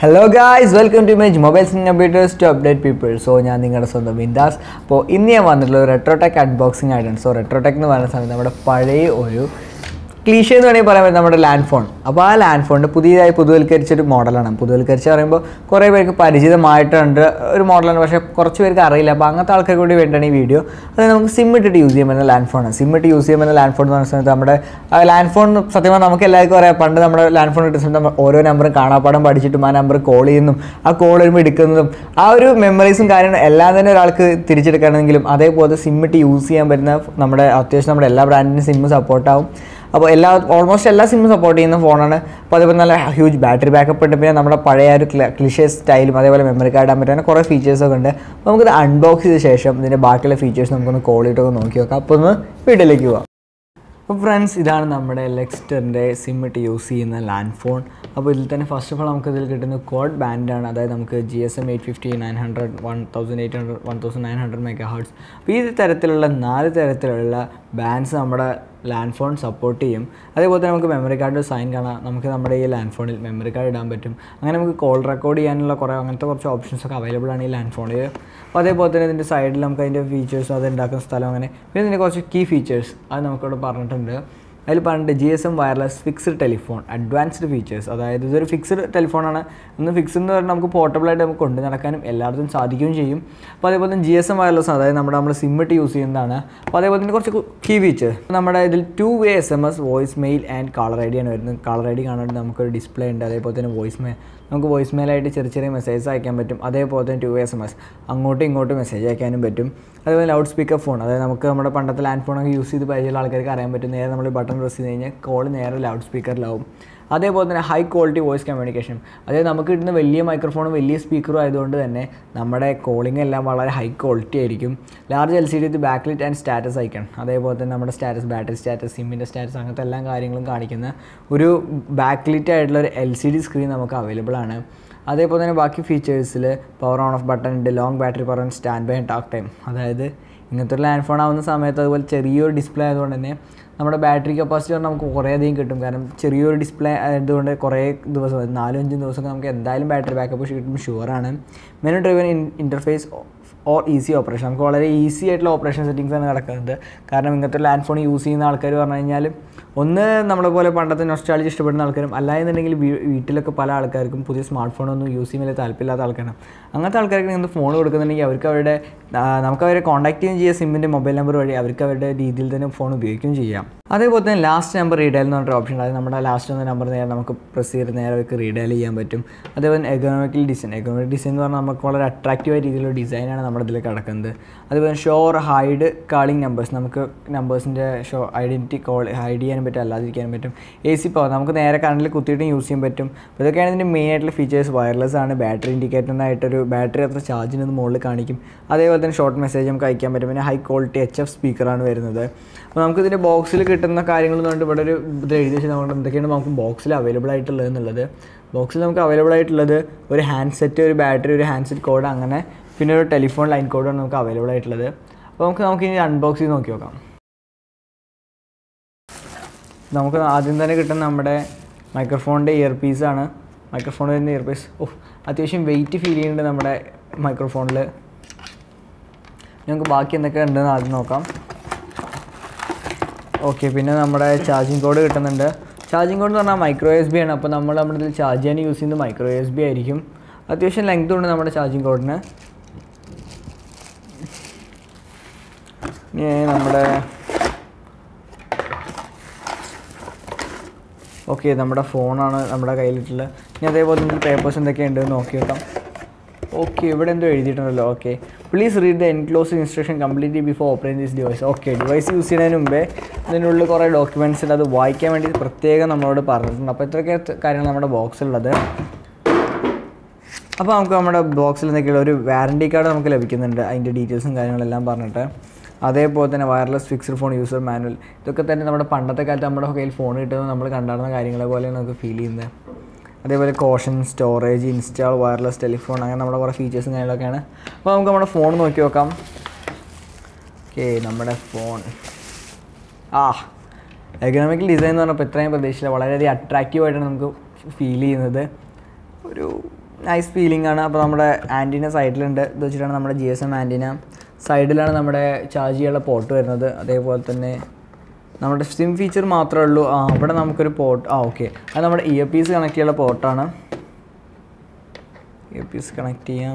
Hello guys welcome to Mage mobiles in computers to update people so ഞാൻ നിങ്ങളുടെ സ്വന്തം വിന്ദാസ് അപ്പോൾ ഇന്ന് ഞാൻ വന്നിട്ടുള്ള റെട്രോടെക് അൺബോക്സിംഗ് ആയിട്ടാണ് സോ റെട്രോടെക് എന്ന് പറയുന്ന സമയത്ത് നമ്മുടെ പഴയ ഒരു ക്ലീഷ എന്ന് വേണമെങ്കിൽ പറയാൻ പറ്റും നമ്മുടെ ലാൻഡ് ഫോൺ അപ്പോൾ ആ ലാൻഡ് ഫോണിൻ്റെ പുതിയതായി പുതുവൽക്കരിച്ചൊരു മോഡലാണ് പുതുവൽക്കരിച്ച് പറയുമ്പോൾ കുറേ പേർക്ക് പരിചിതമായിട്ടുണ്ട് ഒരു മോഡലാണ് പക്ഷേ കുറച്ച് പേർക്ക് അറിയില്ല അപ്പോൾ അങ്ങനത്തെ ആൾക്കാർക്ക് കൂടി വേണ്ടിയാണ് ഈ വീഡിയോ അത് നമുക്ക് സിം ഇട്ടിട്ട് യൂസ് ചെയ്യാൻ പറ്റുന്ന ലാൻഡ് ഫോണാണ് സിം ഇട്ട് യൂസ് ചെയ്യാൻ പറ്റുന്ന ലാൻഡ് ഫോൺ എന്ന് പറയുന്ന സമയത്ത് നമ്മുടെ ലാൻഡ് ഫോൺ സത്യം പറഞ്ഞാൽ നമുക്ക് എല്ലാവർക്കും അറിയാം പണ്ട് നമ്മുടെ ലാൻഡ് ഫോൺ കിട്ടുന്ന സമയത്ത് നമ്മൾ ഓരോ നമ്പറും കാണാപ്പാടം പഠിച്ചിട്ടും ആ നമ്പർ കോൾ ചെയ്യുന്നതും ആ കോൾ വരുമ്പോൾ എടുക്കുന്നതും ആ ഒരു മെമ്മറീസും കാര്യങ്ങളും എല്ലാം തന്നെ ഒരാൾക്ക് തിരിച്ചെടുക്കണമെങ്കിലും അതേപോലെ സിം ഇട്ട് യൂസ് ചെയ്യാൻ പറ്റുന്ന നമ്മുടെ അത്യാവശ്യം നമ്മുടെ എല്ലാ ബ്രാൻഡിനും സിം സപ്പോർട്ടാവും അപ്പോൾ എല്ലാ ഓൾമോസ്റ്റ് എല്ലാ സിമ്മും സപ്പോർട്ട് ചെയ്യുന്ന ഫോണാണ് അപ്പോൾ അതേപോലെ നല്ല ഹ്യൂജ് ബാറ്ററി ബാക്കപ്പ് ഉണ്ട് പിന്നെ നമ്മുടെ പഴയ ഒരു ക്ലിഷേ സ്റ്റൈലും അതേപോലെ മെമ്മറി കാർഡ് ഇടാൻ പറ്റുന്ന കുറേ ഫീച്ചേഴ്സൊക്കെ ഉണ്ട് അപ്പോൾ നമുക്കിത് അൺബോക്സ് ചെയ്ത ശേഷം ഇതിൻ്റെ ബാക്കിയുള്ള ഫീച്ചേഴ്സ് നമുക്കൊന്ന് കോൾ ചെയ്തിട്ടൊക്കെ നോക്കി നോക്കാം അപ്പോൾ ഒന്ന് വീട്ടിലേക്ക് പോവാം അപ്പോൾ ഫ്രണ്ട്സ് ഇതാണ് നമ്മുടെ ലെക്സ്റ്ററിൻ്റെ സിം ഇട്ട് യൂസ് ചെയ്യുന്ന ലാൻഡ് ഫോൺ അപ്പോൾ ഇതിൽ തന്നെ ഫസ്റ്റ് ഓഫ് ഓൾ നമുക്ക് ഇതിൽ കിട്ടുന്ന കോഡ് ബാൻഡാണ് അതായത് നമുക്ക് G S M eight fifty nine hundred one thousand eight hundred one thousand nine hundred megahertz അപ്പോൾ ഈ തരത്തിലുള്ള നാല് തരത്തിലുള്ള ബാൻഡ്സ് നമ്മുടെ ലാൻഡ് ഫോൺ സപ്പോർട്ട് ചെയ്യും അതേപോലെ തന്നെ നമുക്ക് മെമ്മറി കാർഡ് സൈൻ കാണാം നമുക്ക് നമ്മുടെ ഈ ലാൻഡ് ഫോണിൽ മെമ്മറി കാർഡ് ഇടാൻ പറ്റും അങ്ങനെ നമുക്ക് കോൾ റെക്കോർഡ് ചെയ്യാനുള്ള കുറേ അങ്ങനത്തെ കുറച്ച് ഓപ്ഷൻസ് ഒക്കെ അവൈലബിൾ ആണ് ഈ ലാൻഡ് ഫോണിൽ അപ്പോൾ അതേപോലെ തന്നെ ഇതിൻ്റെ സൈഡിൽ നമുക്ക് അതിൻ്റെ ഫീച്ചേഴ്സും അത് ഉണ്ടാക്കുന്ന സ്ഥലം അങ്ങനെ പിന്നെ ഇതിൻ്റെ കുറച്ച് കീ ഫീച്ചേഴ്സ് അത് നമുക്കിവിടെ പറഞ്ഞിട്ടുണ്ട് അതിൽ പറഞ്ഞിട്ട് G S M wireless fixed telephone advanced features അതായത് ഇതൊരു ഫിക്സ്ഡ് ടെലിഫോണാണ് ഇന്ന് ഫിക്സ്ഡ് എന്ന് പറഞ്ഞാൽ നമുക്ക് പോർട്ടബിളായിട്ട് നമുക്ക് കൊണ്ടു നടക്കാനും എല്ലായിടത്തും സാധിക്കുകയും ചെയ്യും അപ്പോൾ അതേപോലെ തന്നെ ജി എസ് എം വയർലെസ് അതായത് നമ്മുടെ നമ്മൾ സിം ഇട്ട് യൂസ് ചെയ്യുന്നതാണ് അപ്പോൾ അതേപോലെ തന്നെ കുറച്ച് കീ ഫീച്ചർ നമ്മുടെ ഇതിൽ two way S M S voice mail and caller I D ആണ് വരുന്നത് കാളർ ഐ ഡി കാണാണ്ട് നമുക്കൊരു ഡിസ്പ്ലേ ഉണ്ട് അതേപോലെ തന്നെ വോയിസ് മെയിൽ നമുക്ക് വോയിസ് മെയിലായിട്ട് ചെറിയ ചെറിയ മെസ്സേജ് അയക്കാൻ പറ്റും അതേപോലെ തന്നെ ടു എസ് എം എസ് അങ്ങോട്ടും ഇങ്ങോട്ടും മെസ്സേജ് അയക്കാനും പറ്റും അതുപോലെ ലൗഡ് സ്പീക്കർ ഫോൺ അതായത് നമുക്ക് നമ്മുടെ പണ്ടത്തെ ലാൻഡ് ഫോണൊക്കെ യൂസ് ചെയ്ത് പരിചയമുള്ള ആൾക്കാർക്ക് അറിയാൻ പറ്റും നേരെ നമ്മൾ ബട്ടൺ പ്രസ് ചെയ്ത് കഴിഞ്ഞാൽ കോൾ നേരെ ലൗഡ് സ്പീക്കറിലാവും അതേപോലെ തന്നെ ഹൈ ക്വാളിറ്റി വോയിസ് കമ്മ്യൂണിക്കേഷൻ അതായത് നമുക്ക് കിട്ടുന്ന വലിയ മൈക്രോഫോണും വലിയ സ്പീക്കറും ആയതുകൊണ്ട് തന്നെ നമ്മുടെ കോളിംഗ് എല്ലാം വളരെ ഹൈ ക്വാളിറ്റി ആയിരിക്കും large L C D with backlit and status icon അതേപോലെ തന്നെ നമ്മുടെ സ്റ്റാറ്റസ് ബാറ്ററി സ്റ്റാറ്റസ് സിമ്മിൻ്റെ സ്റ്റാറ്റസ് അങ്ങനത്തെ എല്ലാ കാര്യങ്ങളും കാണിക്കുന്ന ഒരു ബാക്ക്ലിറ്റ് ആയിട്ടുള്ള ഒരു എൽ സി ഡി സ്ക്രീൻ നമുക്ക് അവൈലബിൾ ആണ് അതേപോലെ തന്നെ ബാക്കി ഫീച്ചേഴ്സിൽ പവർ ഓൺ ഓഫ് ബട്ടൺ ഉണ്ട് long battery power and standby talk time അതായത് ഇങ്ങനത്തെ ഒരു ലാൻഡ് ഫോൺ ആവുന്ന സമയത്ത് അതുപോലെ ചെറിയൊരു ഡിസ്പ്ലേ ആയതുകൊണ്ട് തന്നെ നമ്മുടെ ബാറ്ററി കപ്പാസിറ്റി പറഞ്ഞാൽ നമുക്ക് കുറേ അധികം കിട്ടും കാരണം ചെറിയൊരു ഡിസ്പ്ലേ ആയതുകൊണ്ട് കുറേ ദിവസം നാലും അഞ്ചും ദിവസമൊക്കെ നമുക്ക് എന്തായാലും ബാറ്ററി ബാക്കപ്പ് കിട്ടും ഷുവറാണ് menu driven interface or easy operation നമുക്ക് വളരെ ഈസി ആയിട്ടുള്ള ഓപ്പറേഷൻ സെറ്റിങ്സ് ആണ് നടക്കുന്നത് കാരണം ഇങ്ങനത്തെ ലാൻഡ് ഫോൺ യൂസ് ചെയ്യുന്ന ആൾക്കാർ പറഞ്ഞു കഴിഞ്ഞാൽ ഒന്ന് നമ്മളെ പോലെ പണ്ടത്തെ നൊസ്റ്റാളജി ഇഷ്ടപ്പെടുന്ന ആൾക്കാരും അല്ലായെന്നുണ്ടെങ്കിൽ വീട്ടിലൊക്കെ പല ആൾക്കാർക്കും പുതിയ സ്മാർട്ട് ഫോണൊന്നും യൂസ് ചെയ്യാൻ വലിയ താല്പര്യമില്ലാത്ത ആൾക്കാരാണ് അങ്ങനത്തെ ആൾക്കാർക്ക് ഇങ്ങനത്തെ ഫോൺ കൊടുക്കുന്നുണ്ടെങ്കിൽ അവർക്ക് അവരുടെ നമുക്ക് അവരെ കോൺടാക്ട് ചെയ്യുകയും ചെയ്യാം സിമ്മിൻ്റെ മൊബൈൽ നമ്പർ വഴി അവർക്ക് അവരുടെ രീതിയിൽ തന്നെ ഫോൺ ഉപയോഗിക്കുകയും ചെയ്യാം അതേപോലെ തന്നെ ലാസ്റ്റ് നമ്പർ റീഡയൽ എന്ന് പറഞ്ഞൊരു ഓപ്ഷൻ അതായത് നമ്മുടെ ലാസ്റ്റ് വന്ന നമ്പർ നേരെ നമുക്ക് പ്രസ് ചെയ്ത് നേരെ അവർക്ക് റീഡയൽ ചെയ്യാൻ പറ്റും അതേപോലെ എക്കണോമിക്കൽ ഡിസൈൻ എക്കണോമിക് ഡിസൈൻ എന്ന് പറഞ്ഞാൽ നമുക്ക് വളരെ അട്രാക്റ്റീവ് ആയ രീതിയിലുള്ള ഡിസൈനാണ് നമ്മുടെ ഇതിൽ കിടക്കുന്നത് അതുപോലെ show or hide calling numbers നമുക്ക് നമ്പേഴ്സിൻ്റെ ഷോ ഐഡൻറ്റിറ്റി കോൾ ഹൈഡ് ചെയ്യാനും പറ്റും അല്ലാതിരിക്കാനും പറ്റും എ സി പവർ നമുക്ക് നേരെ കറണ്ടിൽ കുത്തിയിട്ടും യൂസ് ചെയ്യാൻ പറ്റും അപ്പോൾ ഇതൊക്കെയാണ് ഇതിൻ്റെ മെയിൻ ആയിട്ടുള്ള ഫീച്ചേഴ്സ് വയർലെസ് ആണ് ബാറ്ററി ഇൻഡിക്കേറ്ററിനായിട്ടൊരു ബാറ്ററി അത്ര ചാർജിനത് മുകളിൽ കാണിക്കും അതേപോലെ തന്നെ ഷോർട്ട് മെസ്സേജ് നമുക്ക് അയക്കാൻ പറ്റും പിന്നെ ഹൈ ക്വാളിറ്റി എച്ച് എഫ് സ്പീക്കറാണ് വരുന്നത് അപ്പോൾ നമുക്ക് ഇതിൻ്റെ ബോക്സിൽ കിട്ടുന്ന കാര്യങ്ങൾ എന്ന് പറഞ്ഞിട്ട് ഇവിടെ ഒരു ഇത് എഴുതി വെച്ചാൽ നമുക്ക് എന്തൊക്കെയാണ് നമുക്ക് ബോക്സിൽ അവൈലബിൾ ആയിട്ടുള്ളത് എന്നുള്ളത് ബോക്സിൽ നമുക്ക് അവൈലബിൾ ആയിട്ടുള്ളത് ഒരു ഹാൻഡ് സെറ്റ് ഒരു ബാറ്ററി ഒരു ഹാൻഡ് സെറ്റ് കോഡ് അങ്ങനെ പിന്നെ ഒരു ടെലിഫോൺ ലൈൻ കോഡാണ് നമുക്ക് അവൈലബിൾ ആയിട്ടുള്ളത് അപ്പോൾ നമുക്ക് നമുക്ക് ഇനി അൺബോക്സ് ചെയ്ത് നോക്കി നോക്കാം നമുക്ക് ആദ്യം തന്നെ കിട്ടുന്ന നമ്മുടെ മൈക്രോഫോണിൻ്റെ ഇയർ പീസാണ് മൈക്രോഫോണിൽ വരുന്ന ഇയർ പീസ് ഓ അത്യാവശ്യം വെയിറ്റ് ഫീൽ ചെയ്യുന്നുണ്ട് നമ്മുടെ മൈക്രോഫോണിൽ നമുക്ക് ബാക്കി എന്തൊക്കെ ഉണ്ടെന്ന് ആദ്യം നോക്കാം ഓക്കെ പിന്നെ നമ്മുടെ ചാർജിങ് കോഡ് കിട്ടുന്നുണ്ട് ചാർജിങ് കോഡ് എന്ന് പറഞ്ഞാൽ മൈക്രോ എസ് ബി ആണ് അപ്പോൾ നമ്മൾ നമ്മുടെ ഇതിൽ ചാർജ് ചെയ്യാൻ യൂസ് ചെയ്യുന്നത് മൈക്രോ എസ് ബി ആയിരിക്കും അത്യാവശ്യം ലെങ്ത് ഉണ്ട് നമ്മുടെ ചാർജിങ് കോഡിന് ഇനി നമ്മുടെ ഓക്കെ നമ്മുടെ ഫോണാണ് നമ്മുടെ കയ്യിലിട്ടുള്ളത് ഇനി അതേപോലെ തന്നെ പേപ്പേഴ്സ് എന്തൊക്കെയുണ്ട് എന്ന് നോക്കി നോക്കാം ഓക്കെ ഇവിടെ എന്തോ എഴുതിയിട്ടുണ്ടല്ലോ okay please read the enclose instruction completely before operate this device okay device use ചെയ്യുന്നതിന് മുമ്പേ ഇതിനുള്ളിൽ കുറേ ഡോക്യുമെൻറ്റ്സ് ഉണ്ട് അത് വായിക്കാൻ വേണ്ടി പ്രത്യേകം നമ്മളോട് പറഞ്ഞിട്ടുണ്ട് അപ്പോൾ ഇത്രയൊക്കെ കാര്യങ്ങൾ നമ്മുടെ ബോക്സിലുള്ളത് അപ്പോൾ നമുക്ക് നമ്മുടെ ബോക്സിൽ എന്തൊക്കെയുള്ള ഒരു വാറണ്ടി കാർഡ് നമുക്ക് ലഭിക്കുന്നുണ്ട് അതിൻ്റെ ഡീറ്റെയിൽസും കാര്യങ്ങളെല്ലാം പറഞ്ഞിട്ട് അതേപോലെ തന്നെ wireless fixed phone user manual ഇതൊക്കെ തന്നെ നമ്മുടെ പണ്ടത്തെ കാലത്ത് നമ്മുടെ കയ്യിൽ ഫോൺ കിട്ടുന്നത് നമ്മൾ കണ്ടാടുന്ന കാര്യങ്ങളെ പോലെയാണ് നമുക്ക് ഫീൽ ചെയ്യുന്നത് അതേപോലെ caution storage install wireless telephone അങ്ങനെ നമ്മുടെ കുറേ ഫീച്ചേഴ്സും കാര്യങ്ങളൊക്കെയാണ് അപ്പോൾ നമുക്ക് നമ്മുടെ ഫോൺ നോക്കി നോക്കാം ഓക്കെ നമ്മുടെ ഫോൺ ആ എക്കണോമിക്കൽ ഡിസൈൻ എന്ന് പറഞ്ഞപ്പോൾ ഇത്രയും പ്രതീക്ഷയില്ല വളരെയധികം അട്രാക്റ്റീവ് ആയിട്ടാണ് നമുക്ക് ഫീൽ ചെയ്യുന്നത് ഒരു നൈസ് ഫീലിംഗ് ആണ് അപ്പോൾ നമ്മുടെ ആൻറ്റീന സൈഡിലുണ്ട് ഇത് വെച്ചിട്ടാണ് നമ്മുടെ ജി എസ് എം ആൻറ്റീന സൈഡിലാണ് നമ്മുടെ ചാർജ് ചെയ്യാനുള്ള പോർട്ട് വരുന്നത് അതേപോലെ തന്നെ നമ്മുടെ സിം ഫീച്ചർ മാത്രമേ ഉള്ളൂ ആ അവിടെ നമുക്കൊരു പോർട്ട് ആ ഓക്കെ അത് നമ്മുടെ ഇയർ പീസ് കണക്ട് ചെയ്യാനുള്ള പോർട്ടാണ് ഇയർ പീസ് കണക്ട് ചെയ്യാം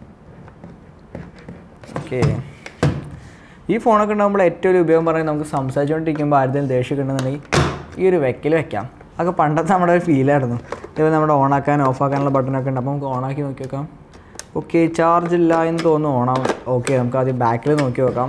ഓക്കെ ഈ ഫോണൊക്കെ ഉണ്ടാകുമ്പോൾ ഏറ്റവും ഒരു ഉപയോഗം പറയുന്നത് നമുക്ക് സംസാരിച്ചുകൊണ്ടിരിക്കുമ്പോൾ ആരുടെയും ദേഷ്യമൊക്കെ ഉണ്ടെന്നുണ്ടെങ്കിൽ ഈ ഒരു വെക്കൽ വെക്കാം അതൊക്കെ പണ്ടത്തെ നമ്മുടെ ഒരു ഫീലായിരുന്നു ഇതേപോലെ നമ്മുടെ ഓണാക്കാൻ ഓഫാക്കാനുള്ള ബട്ടണൊക്കെ ഉണ്ട് അപ്പോൾ നമുക്ക് ഓണാക്കി നോക്കി നോക്കാം ഓക്കെ ചാർജ് ഇല്ല എന്ന് തോന്നുന്നു ഓണാവും ഓക്കെ നമുക്ക് ആദ്യം ബാക്കിൽ നോക്കി നോക്കാം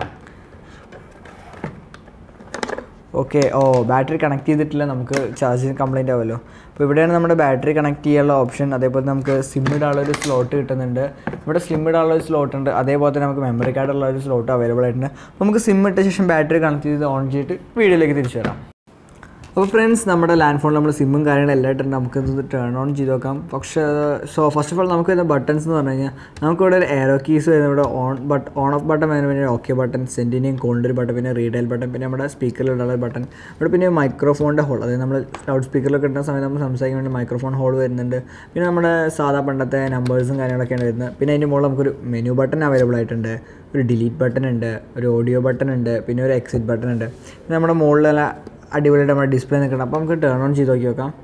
ഓക്കെ ഓ ബാറ്ററി കണക്ട് ചെയ്തിട്ടില്ല നമുക്ക് ചാർജിന് കംപ്ലൈൻ്റ് ആവുമല്ലോ അപ്പോൾ ഇവിടെയാണ് നമ്മുടെ ബാറ്ററി കണക്ട് ചെയ്യാനുള്ള ഓപ്ഷൻ അതേപോലെ നമുക്ക് സിം ഇടാനുള്ള ഒരു സ്ലോട്ട് കിട്ടുന്നുണ്ട് ഇവിടെ സിം ഇടാനുള്ള ഒരു സ്ലോട്ട് ഉണ്ട് അതേപോലെ തന്നെ നമുക്ക് മെമ്മറി കാർഡുള്ള ഒരു സ്ലോട്ട് അവൈലബിൾ ആയിട്ടുണ്ട് അപ്പോൾ നമുക്ക് സിം ഇട്ട ശേഷം ബാറ്ററി കണക്ട് ചെയ്ത് ഓൺ ചെയ്തിട്ട് വീഡിയോയിലേക്ക് തിരിച്ചു വരാം അപ്പോൾ ഫ്രണ്ട്സ് നമ്മുടെ ലാൻഡ് ഫോണിൽ നമ്മൾ സിമ്മും കാര്യങ്ങളും എല്ലാം ഇട്ടിട്ടുണ്ട് നമുക്ക് ഇത് ടേൺ ഓൺ ചെയ്ത് നോക്കാം പക്ഷേ സോ ഫസ്റ്റ് ഓഫ് ഓൾ നമുക്ക് വരുന്ന ബട്ടൺസ് എന്ന് പറഞ്ഞു കഴിഞ്ഞാൽ നമുക്കിവിടെ ഒരു എയറോ കീസ് വരുന്ന ഇവിടെ on but on off button വരുന്ന പിന്നെ ഓക്കെ ബട്ടൺ സെൻറ്റിനെയും കോളിൻ്റെ ഒരു ബട്ടൺ പിന്നെ റീഡയൽ ബട്ടൺ പിന്നെ നമ്മുടെ സ്പീക്കറിലുള്ള ഒരു ബട്ടൺ ഇവിടെ പിന്നെ മൈക്രോഫോണിൻ്റെ ഹോൾ അതായത് നമ്മൾ ലൗഡ് സ്പീക്കറിലൊക്കെ ഇടുന്ന സമയത്ത് നമ്മൾ സംസാരിക്കാൻ വേണ്ടി മൈക്രോഫോൺ ഹോൾ വരുന്നുണ്ട് പിന്നെ നമ്മുടെ സാധാ പണ്ടത്തെ നമ്പേഴ്സും കാര്യങ്ങളൊക്കെയാണ് വരുന്നത് പിന്നെ അതിൻ്റെ മുകളിൽ നമുക്കൊരു മെനു ബട്ടൺ അവൈലബിൾ ആയിട്ടുണ്ട് ഒരു ഡിലീറ്റ് ബട്ടൺ ഉണ്ട് ഒരു ഓഡിയോ ബട്ടൺ ഉണ്ട് പിന്നെ ഒരു എക്സിറ്റ് ബട്ടൺ ഉണ്ട് പിന്നെ നമ്മുടെ മുകളിലുള്ള അടിപൊളിയായിട്ട് നമ്മുടെ ഡിസ്പ്ലേ നിൽക്കണം അപ്പോൾ നമുക്ക് ടേൺ ഓൺ ചെയ്ത് നോക്കി നോക്കാം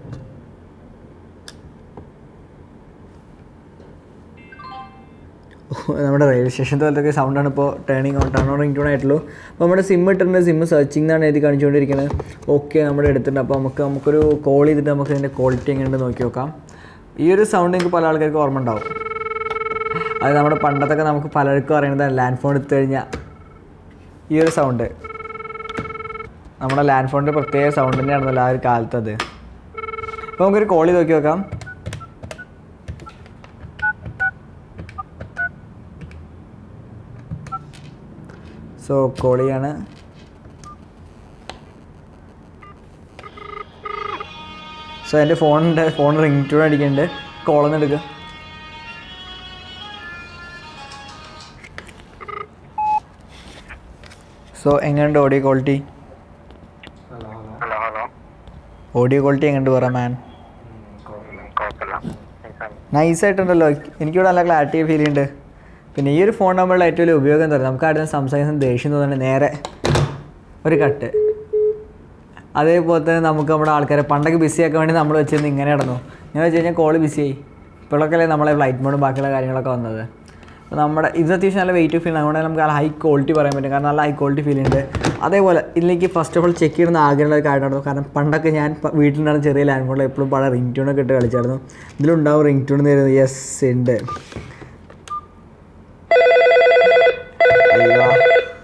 നമ്മുടെ റെയിൽവേ സ്റ്റേഷൻ്റെ പോലത്തെ സൗണ്ടാണ് ഇപ്പോൾ turning on turn on ringtone ആയിട്ടുള്ളൂ അപ്പോൾ നമ്മുടെ സിം ഇട്ടിട്ടുണ്ട് സിം സെർച്ചിങ് എന്നാണ് എഴുതി കാണിച്ചുകൊണ്ടിരിക്കുന്നത് ഓക്കെ നമ്മുടെ എടുത്തിട്ടുണ്ട് അപ്പോൾ നമുക്ക് നമുക്കൊരു കോൾ ചെയ്തിട്ട് നമുക്ക് ഇതിൻ്റെ ക്വാളിറ്റി എങ്ങനെയുണ്ട് നോക്കി നോക്കാം ഈ ഒരു സൗണ്ട് എനിക്ക് പല ആൾക്കാർക്ക് ഓർമ്മ ഉണ്ടാവും അത് നമ്മുടെ പണ്ടത്തൊക്കെ നമുക്ക് പലർക്കും അറിയുന്നത് ലാൻഡ് ഫോൺ എടുത്തു കഴിഞ്ഞാൽ ഈ ഒരു സൗണ്ട് നമ്മുടെ ലാൻഡ് ഫോണിൻ്റെ പ്രത്യേക സൗണ്ട് തന്നെയാണെന്നല്ലോ ആ ഒരു കാലത്ത് അത് അപ്പോൾ നമുക്കൊരു കോൾ ചെയ്ത് നോക്കി നോക്കാം സോ കോൾ ചെയ്യാണ് സോ എൻ്റെ ഫോണിൻ്റെ ഫോൺ റിംഗ് ടൂൺ അടിക്കുന്നുണ്ട് കോളൊന്നും എടുക്കുക സോ എങ്ങനെയുണ്ട് audio quality hello hello audio quality എങ്ങനെയുണ്ട് പറ മാൻ കുഴപ്പമില്ല നൈസാണ് നൈസായിട്ടുണ്ടല്ലോ എനിക്കിവിടെ നല്ല ക്ലാരിറ്റി ഫീൽ ചെയ്യുന്നുണ്ട് പിന്നെ ഈ ഒരു ഫോൺ നമ്മളുടെ ഏറ്റവും വലിയ ഉപയോഗം എന്താ പറയുക നമുക്ക് ആരുടെ സംസാരിക്കുന്ന ദേഷ്യം തോന്നുന്നുണ്ട് നേരെ ഒരു കട്ട് അതേപോലെ തന്നെ നമുക്ക് നമ്മുടെ ആൾക്കാരെ പണ്ടൊക്കെ ബിസി ആക്കാൻ വേണ്ടി നമ്മൾ വെച്ചിരുന്ന് ഇങ്ങനെ നടന്നു ഞാൻ വെച്ച് കഴിഞ്ഞാൽ കോള് ബിസിയായി ഇപ്പോഴൊക്കെ അല്ലേ നമ്മളെ ഫ്ലൈറ്റ് മോഡും ബാക്കിയുള്ള കാര്യങ്ങളൊക്കെ വന്നത് അപ്പോൾ നമ്മുടെ ഇത് അത്യാവശ്യം നല്ല വെയിറ്റ് ഫീൽ അതുകൊണ്ട് നമുക്ക് നല്ല ഹൈ ക്വാളിറ്റി പറയാൻ പറ്റും കാരണം നല്ല ഹൈ ക്വാളിറ്റി ഫീൽ ഉണ്ട് അതേപോലെ ഇതിലേക്ക് ഫസ്റ്റ് ഓഫ് ഓൾ ചെക്ക് ചെയ്യുന്ന ആഗ്രഹമുള്ള ഒരു കാര്യമായിരുന്നു കാരണം പണ്ടൊക്കെ ഞാൻ പ- വീട്ടിലുണ്ടായിരുന്ന ചെറിയ ലാൻഡ് ഫോണിൽ എപ്പോഴും പല റിംഗ് ട്യൂണൊക്കെ ഇട്ട് കളിച്ചായിരുന്നു ഇതിലുണ്ടാവും റിംഗ് ട്യൂൺ തരുന്നത് യെസ് ഉണ്ട് അയ്യോ.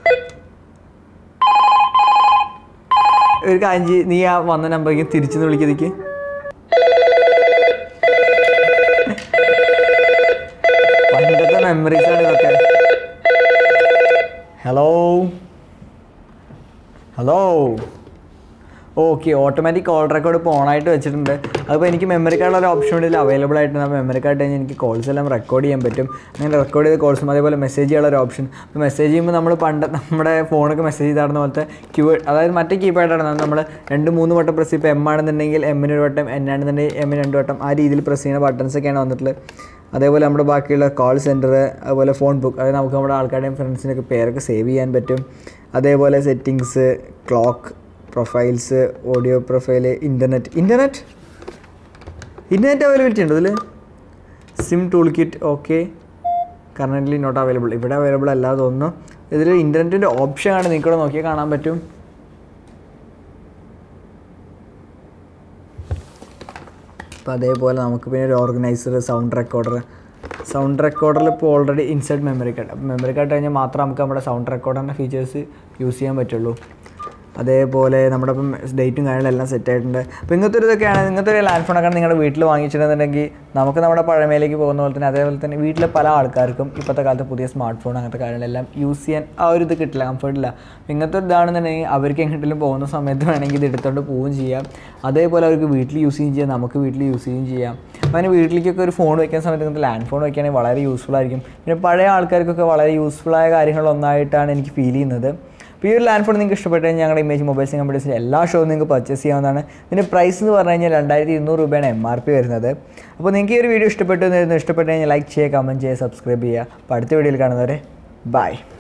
ഒരു കാര്യം ചെയ്യ്, നീ ആ വന്ന നമ്പറേക്ക് തിരിച്ചു വിളിക്കതിക്ക് പണ്ടത്തെ മെമ്മറീസ് ആണ് ഇതൊക്കെ hello hello okay automatic call record ഇപ്പോൾ ഓണായിട്ട് വെച്ചിട്ടുണ്ട് അതിപ്പോൾ എനിക്ക് മെമ്മറി കാർഡിൽ ഒരു ഓപ്ഷൻ ഇതിൽ അവൈലബിൾ ആയിട്ടുണ്ട് അപ്പോൾ മെമ്മറി കാർഡ് കഴിഞ്ഞ് എനിക്ക് കോൾസ് എല്ലാം റെക്കോർഡ് ചെയ്യാൻ പറ്റും അങ്ങനെ റെക്കോർഡ് ചെയ്ത കോൾസും അതേപോലെ മെസ്സേജ് ചെയ്യാനുള്ള ഒരു ഓപ്ഷൻ അപ്പോൾ മെസ്സേജ് ചെയ്യുമ്പോൾ നമ്മൾ പണ്ട് നമ്മുടെ ഫോണൊക്കെ മെസ്സേജ് ചെയ്താടുന്ന പോലത്തെ ക്യൂ അതായത് മറ്റേ കീപാഡാണ് നമ്മൾ രണ്ട് മൂന്ന് വട്ടം പ്രസ് ഇപ്പോൾ എം ആണെന്നുണ്ടെങ്കിൽ എമ്മിന് ഒരു വട്ടം എൻ ആണെന്നുണ്ടെങ്കിൽ എമ്മിന് രണ്ട് വട്ടം ആ രീതിയിൽ പ്രസ് ചെയ്യുന്ന ബട്ടൺസ് ഒക്കെയാണ് വന്നിട്ടുള്ളത് അതേപോലെ നമ്മുടെ ബാക്കിയുള്ള കോൾ സെൻറ്റർ അതുപോലെ ഫോൺ ബുക്ക് അതായത് നമുക്ക് നമ്മുടെ ആൾക്കാരുടെയും ഫ്രണ്ട്സിൻ്റെയൊക്കെ പേരൊക്കെ സേവ് ചെയ്യാൻ പറ്റും അതേപോലെ settings clock profiles audio profile internet internet internet availability ഉണ്ടോ ഇതിൽ sim tool kit okay currently not available ഇവിടെ അവൈലബിൾ അല്ല തോന്നുന്നു ഇതിൽ ഇൻ്റർനെറ്റിൻ്റെ ഓപ്ഷൻ ആണ് നിങ്ങൾക്കിവിടെ നോക്കിയാൽ കാണാൻ പറ്റും അപ്പോൾ അതേപോലെ നമുക്ക് പിന്നെ ഒരു ഓർഗനൈസർ സൗണ്ട് റെക്കോർഡർ സൗണ്ട് റെക്കോർഡറിൽ ഇപ്പോൾ ഓൾറെഡി ഇൻസൈഡ് മെമ്മറി കാർഡ് അപ്പോൾ മെമ്മറി കാർഡ് കഴിഞ്ഞാൽ മാത്രം നമുക്ക് നമ്മുടെ സൗണ്ട് റെക്കോർഡറിൻ്റെ ഫീച്ചേഴ്സ് യൂസ് ചെയ്യാൻ പറ്റുള്ളൂ അതേപോലെ നമ്മുടെ ഇപ്പം ഡേറ്റും കാര്യങ്ങളും എല്ലാം സെറ്റ് ആയിട്ടുണ്ട് അപ്പോൾ ഇങ്ങനത്തെ ഒരു ഇതൊക്കെയാണ് ഇങ്ങനത്തെ ഒരു ലാൻഡ് ഫോണൊക്കെ നിങ്ങളുടെ വീട്ടിൽ വാങ്ങിച്ചിട്ടുണ്ടെന്നുണ്ടെങ്കിൽ നമുക്ക് നമ്മുടെ പഴമയിലേക്ക് പോകുന്ന പോലെ തന്നെ അതേപോലെ തന്നെ വീട്ടിലെ പല ആൾക്കാർക്കും ഇപ്പോഴത്തെ കാലത്ത് പുതിയ സ്മാർട്ട് ഫോൺ അങ്ങനത്തെ കാര്യങ്ങളെല്ലാം യൂസ് ചെയ്യാൻ ആ ഒരു ഇത് കിട്ടില്ല കംഫർട്ടില്ല അപ്പോൾ ഇങ്ങനത്തെ ഒരു ഇതാണെന്നുണ്ടെങ്കിൽ അവർക്ക് എങ്ങോട്ടെങ്കിലും പോകുന്ന സമയത്ത് വേണമെങ്കിൽ ഇത് എടുത്തുകൊണ്ട് പോവുകയും ചെയ്യാം അതേപോലെ അവർക്ക് വീട്ടിൽ യൂസ് ചെയ്യുകയും ചെയ്യാം നമുക്ക് വീട്ടിൽ യൂസ് ചെയ്യുകയും ചെയ്യാം അപ്പോൾ അതിന് വീട്ടിലേക്കൊക്കെ ഒരു ഫോൺ വയ്ക്കുന്ന സമയത്ത് ഇങ്ങനത്തെ ലാൻഡ് ഫോൺ വയ്ക്കുകയാണെങ്കിൽ വളരെ യൂസ്ഫുൾ ആയിരിക്കും പിന്നെ പഴയ ആൾക്കാർക്കൊക്കെ വളരെ യൂസ്ഫുൾ ആയ കാര്യങ്ങളൊന്നായിട്ടാണ് എനിക്ക് ഫീൽ ചെയ്യുന്നത് അപ്പോൾ ഈ ഒരു ലാൻഡ് ഫോൺ നിങ്ങൾക്ക് ഇഷ്ടപ്പെട്ട് കഴിഞ്ഞാൽ ഞങ്ങളുടെ ഇമേജ് മൊബൈൽസ് കമ്പനീസിൻ്റെ എല്ലാ ഷോയും നിങ്ങൾക്ക് പർച്ചേസ് ചെയ്യാവുന്നതാണ് ഇതിൻ്റെ പ്രൈസ് എന്ന് പറഞ്ഞു കഴിഞ്ഞാൽ രണ്ടായിരത്തി ഇരുന്നൂറ് രൂപയാണ് എം ആർ പി വരുന്നത് അപ്പോൾ നിങ്ങൾക്ക് ഈ ഒരു വീഡിയോ ഇഷ്ടപ്പെട്ടു എന്ന് ഇഷ്ടപ്പെട്ട് കഴിഞ്ഞാൽ ലൈക്ക് ചെയ്യുക കമൻറ്റ് ചെയ്യുക സബ്സ്ക്രൈബ് ചെയ്യുക അപ്പോൾ അടുത്ത വീഡിയോയിൽ കാണുന്നവരെ ബൈ